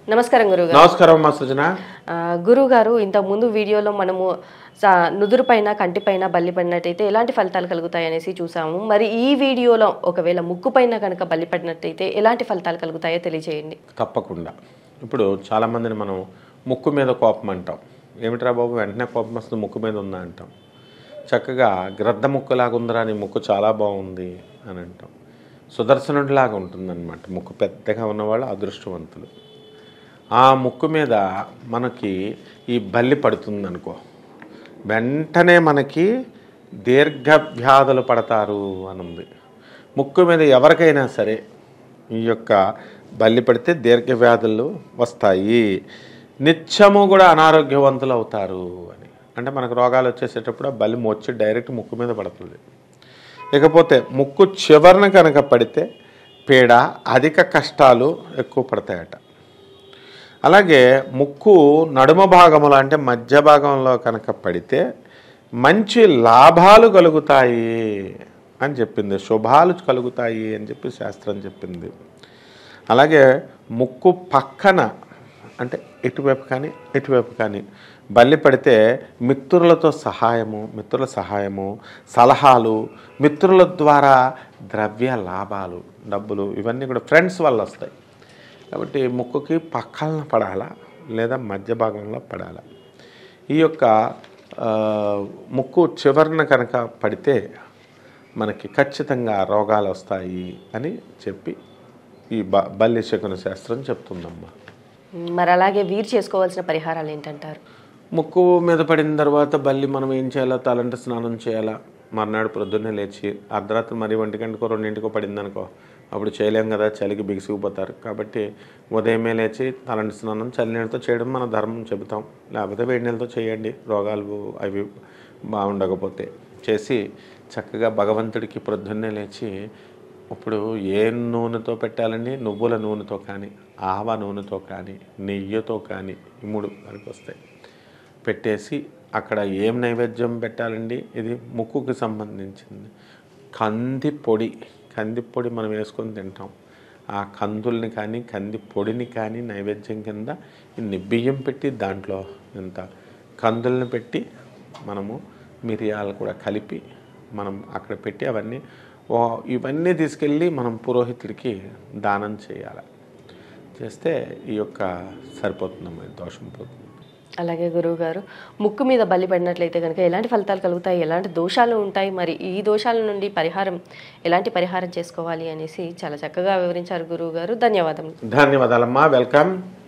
నమస్కారం గురుగారు నమస్కారం అమ్మా సృజన ఆ, గురుగారు ఇంత ముందు వీడియోలో మనము స- నుదురు పైన కంటి పైన బల్లి పడినట్టయితే ఎలాంటి ఫలితాలు కలుగుతాయి అనేసి చూసాము మరి ఈ వీడియోలో ఒకవేళ ముక్కు పైన కనుక బల్లి పడినట్టయితే ఎలాంటి ఫలితాలు కలుగుతాయో తెలియజేయండి తప్పకుండా ఇప్పుడు చాలామందిని మనం ముక్కు మీద కోపం అంటాం ఏమిట్రా బాబు వెంటనే కోపం వస్తుంది ముక్కు మీద ఉందా అంటాం చక్కగా గ్రద్ద ముక్కులాగా ఉందిరా నీ ముక్కు చాలా బాగుంది అని అంటాం సుదర్శనుడిలాగా ఉంటుందన్నమాట ముక్కు పెద్దగా ఉన్నవాళ్ళు అదృష్టవంతులు ఆ ముక్కు మీద మనకి ఈ బల్లి పడుతుంది అనుకో వెంటనే మనకి దీర్ఘ వ్యాధులు పడతారు అని ఉంది ముక్కు మీద ఎవరికైనా సరే ఈ యొక్క బల్లి పడితే దీర్ఘ వ్యాధులు వస్తాయి నిత్యము కూడా అనారోగ్యవంతులు అవుతారు అని అంటే మనకు రోగాలు వచ్చేసేటప్పుడు ఆ బల్లి వచ్చి డైరెక్ట్ ముక్కు మీద పడుతుంది ఇకపోతే ముక్కు చివరన కనుక పడితే పీడ అధిక కష్టాలు ఎక్కువ పడతాయట అలాగే ముక్కు నడుమ భాగంలో అంటే మధ్య భాగంలో కనుక పడితే మంచి లాభాలు కలుగుతాయి అని చెప్పింది శుభాలు కలుగుతాయి అని చెప్పి శాస్త్రం చెప్పింది అలాగే ముక్కు పక్కన అంటే ఇటువైపు కానీ ఇటువైపు కానీ బల్లి పడితే మిత్రులతో సహాయము మిత్రుల సహాయము సలహాలు మిత్రుల ద్వారా ద్రవ్య లాభాలు డబ్బులు ఇవన్నీ కూడా ఫ్రెండ్స్ వల్ల వస్తాయి కాబట్టి ముక్కుకి పక్కన పడాలా లేదా మధ్య భాగంలో పడాలా ఈ యొక్క ఆ, ముక్కు చివరన కనుక పడితే మనకి ఖచ్చితంగా రోగాలు వస్తాయి అని చెప్పి ఈ బ బల్లి శకున శాస్త్రం చెప్తుందమ్మా మరి అలాగే వీరు చేసుకోవాల్సిన పరిహారాలు ఏంటంటారు ముక్కు మీద పడిన తర్వాత బల్లి మనం ఏం చేయాలా తలంట స్నానం చేయాలా మర్నాడు ప్రొద్దున్నే లేచి అర్ధరాత్రి మరి ఒంటి గంటకో రెండింటికో పడింది అనుకో అప్పుడు చేయలేం కదా చలికి బిగుసుకుపోతారు కాబట్టి ఉదయమే లేచి తలంటి స్నానం చలినీళ్ళతో చేయడం మన ధర్మం చెబుతాం లేకపోతే వేడి నీళ్ళతో చేయండి రోగాలు అవి బాగుండకపోతే చేసి చక్కగా భగవంతుడికి ప్రొద్దున్నే లేచి ఇప్పుడు ఏ నూనెతో పెట్టాలండి నువ్వుల నూనెతో కానీ ఆవ నూనెతో కానీ నెయ్యితో కానీ ఈ మూడు వరకు వస్తాయి పెట్టేసి అక్కడ ఏం నైవేద్యం పెట్టాలండి ఇది ముక్కుకి సంబంధించింది కంది పొడి కంది పొడి మనం వేసుకొని తింటాం ఆ కందుల్ని కానీ కంది పొడిని కానీ నైవేద్యం కింద ఇన్ని బియ్యం పెట్టి దాంట్లో ఇంత కందుల్ని పెట్టి మనము మిరియాలు కూడా కలిపి మనం అక్కడ పెట్టి అవన్నీ ఓ ఇవన్నీ తీసుకెళ్ళి మనం పురోహితుడికి దానం చేయాలి చేస్తే ఈ యొక్క సరిపోతుందమ్మా ఈ దోషం పోతుంది అలాగే గురువు గారు ముక్కు మీద బల్లి పడినట్లయితే కనుక ఎలాంటి ఫలితాలు కలుగుతాయి ఎలాంటి దోషాలు ఉంటాయి మరి ఈ దోషాల నుండి పరిహారం ఎలాంటి పరిహారం చేసుకోవాలి అనేసి చాలా చక్కగా వివరించారు గురువు గారు ధన్యవాదములు ధన్యవాదాలమ్మా వెల్కమ్